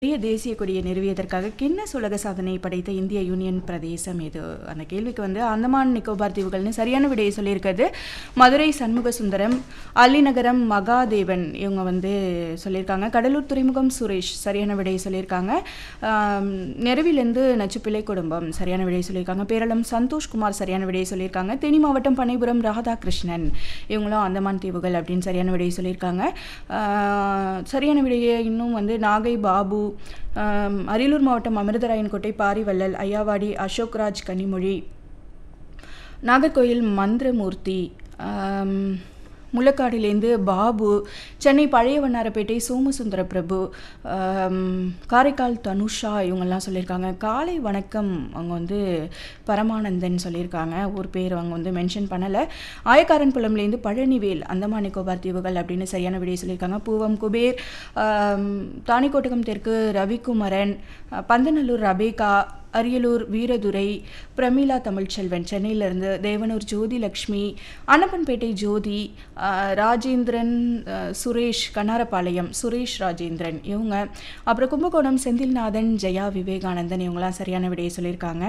பெரிய தேசிய கொடியை நிறுவியதற்காக கின்னஸ் உலக சாதனை படைத்த இந்திய யூனியன் பிரதேசம் இது அந்த கேள்விக்கு வந்து அந்தமான் நிக்கோபார் தீவுகள்னு சரியான விடையை சொல்லியிருக்கிறது மதுரை சண்முக சுந்தரம் அள்ளிநகரம் மகாதேவன் இவங்க வந்து சொல்லியிருக்காங்க கடலூர் துறைமுகம் சுரேஷ் சரியான விடையை சொல்லியிருக்காங்க ஆம், நெருவிலிருந்து நச்சுப்பிள்ளை குடும்பம் சரியான விடையை சொல்லியிருக்காங்க பேரளம் சந்தோஷ்குமார் சரியான விடையை சொல்லியிருக்காங்க தேனி மாவட்டம் பனைபுரம் ராதாகிருஷ்ணன் இவங்களும் அந்தமான் தீவுகள் அப்படின்னு சரியான விடையை சொல்லியிருக்காங்க ஆஹ், சரியான விடையை இன்னும் வந்து நாகை பாபு ஆம், அரியலூர் மாவட்டம் அமிர்தராயன்கோட்டை பாரிவள்ளல் ஐயாவாடி அசோக்ராஜ் கனிமொழி நாகர்கோயில் மந்திரமூர்த்தி ஆம், முள்ளக்காடிலேருந்து பாபு சென்னை பழைய வண்ணாரப்பேட்டை சோமசுந்தர பிரபு ஆம், காரைக்கால் தனுஷா இவங்கெல்லாம் சொல்லியிருக்காங்க காலை வணக்கம் அவங்க வந்து பரமானந்தன் சொல்லியிருக்காங்க ஒரு பேர் அவங்க வந்து மென்ஷன் பண்ணலை ஆயக்காரன் புலம்லேருந்து பழனிவேல் அந்தமான் நிக்கோபார் தீவுகள் அப்படின்னு சரியான விடையை சொல்லியிருக்காங்க பூவம் குபேர் ஆம், தாணிக்கோட்டகம் தெற்கு ரவிக்குமரன் அஹ், பந்தநல்லூர் ரபேகா அரியலூர் வீரதுரை பிரமீளா தமிழ்ச்செல்வன் சென்னையிலேருந்து தேவனூர் ஜோதி லக்ஷ்மி அன்னப்பன்பேட்டை ஜோதி ஆஹ், ராஜேந்திரன் ஆஹ், சுரேஷ் கண்ணாரப்பாளையம் சுரேஷ் ராஜேந்திரன் இவங்க அப்புறம் கும்பகோணம் செந்தில்நாதன் ஜெயா விவேகானந்தன் இவங்களாம் சரியான விடையை சொல்லியிருக்காங்க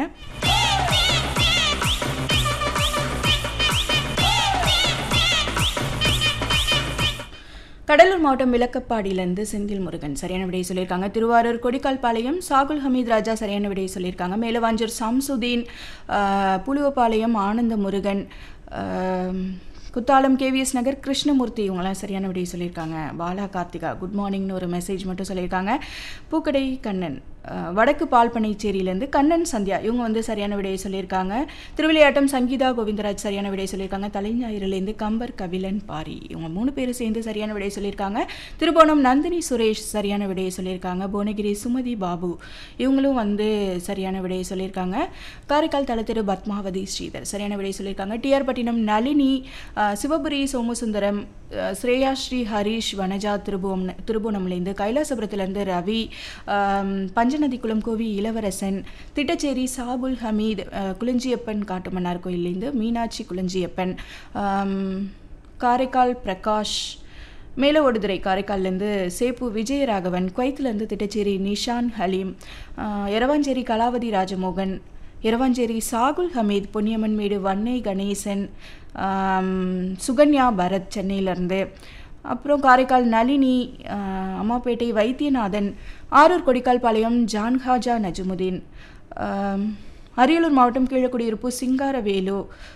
கடலூர் மாவட்டம் விளக்கப்பாடியிலேருந்து செந்தில் முருகன் சரியான விடையை சொல்லியிருக்காங்க திருவாரூர் கொடிக்கால்பாளையம் சாகுல் ஹமீத் ராஜா சரியான விடையை சொல்லியிருக்காங்க மேலவாஞ்சூர் சம்சுதீன் ஆஹ், புலுவப்பாளையம் ஆனந்த முருகன் ஆம், குத்தாலம் கேவிஎஸ் நகர் கிருஷ்ணமூர்த்தி இவங்கெல்லாம் சரியான விடையை சொல்லியிருக்காங்க பாலா கார்த்திகா குட் மார்னிங்னு ஒரு மெசேஜ் மட்டும் சொல்லியிருக்காங்க பூக்கடை கண்ணன் ஆஹ், வடக்கு பால்பனைச்சேரியிலேருந்து கண்ணன் சந்தியா இவங்க வந்து சரியான விடையை சொல்லியிருக்காங்க திருவிளையாட்டம் சங்கீதா கோவிந்தராஜ் சரியான விடையை சொல்லியிருக்காங்க தலைஞாயிறுலேருந்து கம்பர் கபிலன் பாரி இவங்க மூணு பேரும் சேர்ந்து சரியான விடையை சொல்லியிருக்காங்க திருபுவனம் நந்தினி சுரேஷ் சரியான விடையை சொல்லியிருக்காங்க புவனகிரி சுமதி பாபு இவங்களும் வந்து சரியான விடையை சொல்லியிருக்காங்க காரைக்கால் தளத்திரு பத்மாவதி ஸ்ரீதர் சரியான விடையை சொல்லியிருக்காங்க டிஆர் பட்டினம் நளினி ஆஹ், சிவபுரி சோமசுந்தரம் ஆஹ், ஸ்ரேயா ஸ்ரீ ஹரீஷ் வனஜா திருபுவம் திருபுவனம்லேருந்து கைலாசபுரத்துலேருந்து ரவி ஆம், பஞ்சநதிக்குளம் கோவி இளவரசன் திட்டச்சேரி சாபுல் ஹமீத் ஆஹ், குளிஞ்சியப்பன் காட்டுமன்னார் கோயிலேருந்து மீனாட்சி குளிஞ்சியப்பன் ஆம், காரைக்கால் பிரகாஷ் மேலோடுதுறை காரைக்கால்லேருந்து சேப்பு விஜயராகவன் குவைத்திலேருந்து திட்டச்சேரி நிஷான் ஹலீம் ஆஹ், எரவாஞ்சேரி கலாவதி ராஜமோகன் எரவாஞ்சேரி சாகுல் ஹமீத் பொன்னியம்மன் மேடு வன்னை கணேசன் ஆம், சுகன்யா பரத் சென்னையிலேருந்து அப்புறம் காரைக்கால் நளினி ஆஹ், அம்மாப்பேட்டை வைத்தியநாதன் ஆரூர் கொடிக்கால்பாளையம் ஜான்ஹாஜா நஜமுதீன் ஆம், அரியலூர் மாவட்டம் கீழக்குடியிருப்பு சிங்காரவேலு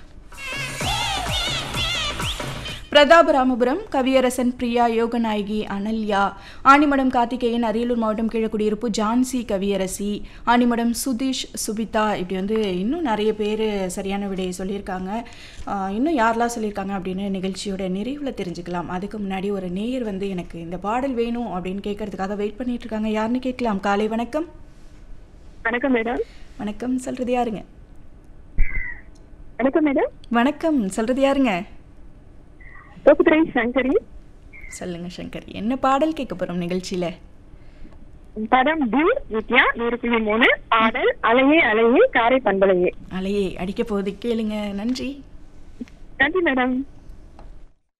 பிரதாபராமபுரம் கவியரசன் பிரியா யோகநாயகி அனல்யா ஆணிமடம் கார்த்திகேயன் அரியலூர் மாவட்டம் கீழக்குடியிருப்பு ஜான்சி கவியரசி ஆணிமடம் சுதீஷ் சுபிதா இப்படி வந்து இன்னும் நிறைய பேர் சரியான விடையை சொல்லியிருக்காங்க ஆஹ் இன்னும் யாரெல்லாம் சொல்லியிருக்காங்க அப்படின்னு நிகழ்ச்சியோட நிறைவில் தெரிஞ்சுக்கலாம் அதுக்கு முன்னாடி ஒரு நேயர் வந்து எனக்கு இந்த பாடல் வேணும் அப்படின்னு கேட்கறதுக்காக வெயிட் பண்ணிட்டு இருக்காங்க யாருன்னு கேட்கலாம் காலை வணக்கம் வணக்கம் மேடம் வணக்கம் சொல்றது யாருங்க வணக்கம் மேடம் வணக்கம் சொல்றது யாருங்க தோப்புத்துறை சங்கரி சொல்லுங்க சங்கர் என்ன பாடல் கேட்க போறோம் நிகழ்ச்சியில படம் டியூர் வித்யா நூறு புள்ளி மூணு பாடல் அலையே அலையே காரை பண்பலையே அலையே அடிக்க போகுது கேளுங்க நன்றி நன்றி மேடம்